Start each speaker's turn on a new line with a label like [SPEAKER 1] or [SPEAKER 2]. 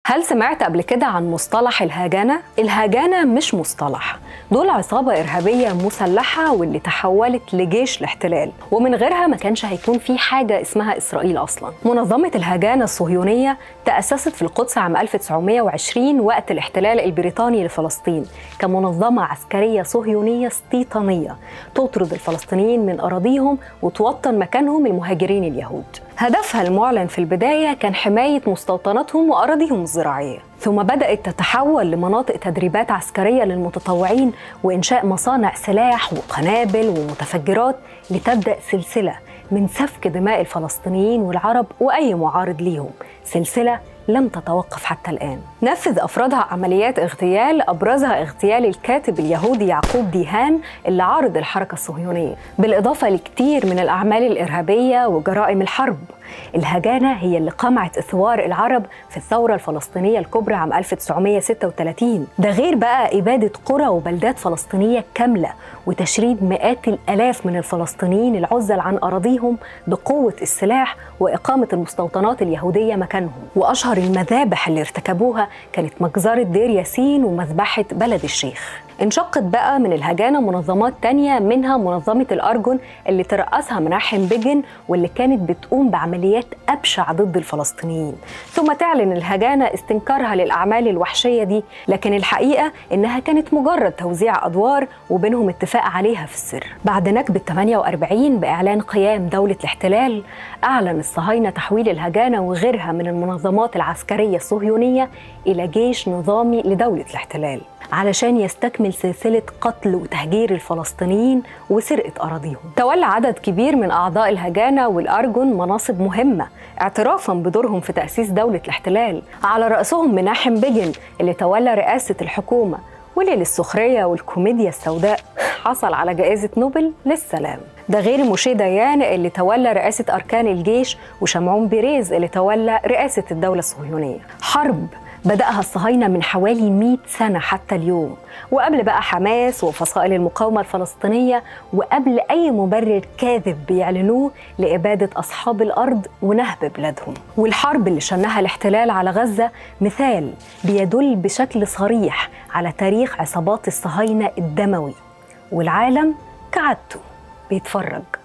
[SPEAKER 1] هل سمعت قبل كده عن مصطلح الهجانة؟ الهجانة مش مصطلح دول عصابة إرهابية مسلحة واللي تحولت لجيش الاحتلال ومن غيرها ما كانش هيكون في حاجة اسمها إسرائيل أصلا منظمة الهجانة الصهيونية تأسست في القدس عام 1920 وقت الاحتلال البريطاني لفلسطين كمنظمة عسكرية صهيونية استيطانية تطرد الفلسطينيين من أراضيهم وتوطن مكانهم المهاجرين اليهود هدفها المعلن في البداية كان حماية مستوطناتهم وأراضيهم الزراعية ثم بدأت تتحول لمناطق تدريبات عسكرية للمتطوعين وإنشاء مصانع سلاح وقنابل ومتفجرات لتبدأ سلسلة من سفك دماء الفلسطينيين والعرب وأي معارض ليهم سلسلة لم تتوقف حتى الآن نفذ أفرادها عمليات اغتيال أبرزها اغتيال الكاتب اليهودي يعقوب ديهان اللي عارض الحركة الصهيونية بالإضافة لكتير من الأعمال الإرهابية وجرائم الحرب الهجانة هي اللي قمعت إثوار العرب في الثورة الفلسطينية الكبرى عام 1936 ده غير بقى إبادة قرى وبلدات فلسطينية كاملة وتشريد مئات الآلاف من الفلسطينيين العزل عن أراضيهم بقوة السلاح وإقامة المستوطنات اليهودية مكانهم وأشهر المذابح اللي ارتكبوها كانت مجزرة دير ياسين ومذبحة بلد الشيخ انشقت بقى من الهجانة منظمات تانية منها منظمة الأرجون اللي ترأسها مناحم بيجن واللي كانت بتقوم بعمليات أبشع ضد الفلسطينيين ثم تعلن الهجانة استنكارها للأعمال الوحشية دي لكن الحقيقة إنها كانت مجرد توزيع أدوار وبينهم اتفاق عليها في السر بعد نكبة 48 بإعلان قيام دولة الاحتلال أعلن الصهاينة تحويل الهجانة وغيرها من المنظمات العسكرية الصهيونية إلى جيش نظامي لدولة الاحتلال علشان يستكمل سلسلة قتل وتهجير الفلسطينيين وسرقة أراضيهم تولى عدد كبير من أعضاء الهجانة والأرجون مناصب مهمة اعترافا بدورهم في تأسيس دولة الاحتلال على رأسهم مناحم بيجن اللي تولى رئاسة الحكومة واللي للسخرية والكوميديا السوداء حصل على جائزة نوبل للسلام ده غير موشي ديان اللي تولى رئاسة أركان الجيش وشمعون بيريز اللي تولى رئاسة الدولة الصهيونية حرب بدأها الصهاينة من حوالي 100 سنة حتى اليوم وقبل بقى حماس وفصائل المقاومة الفلسطينية وقبل أي مبرر كاذب بيعلنوه لإبادة أصحاب الأرض ونهب بلادهم والحرب اللي شنها الاحتلال على غزة مثال بيدل بشكل صريح على تاريخ عصابات الصهاينة الدموي والعالم كعادته بيتفرج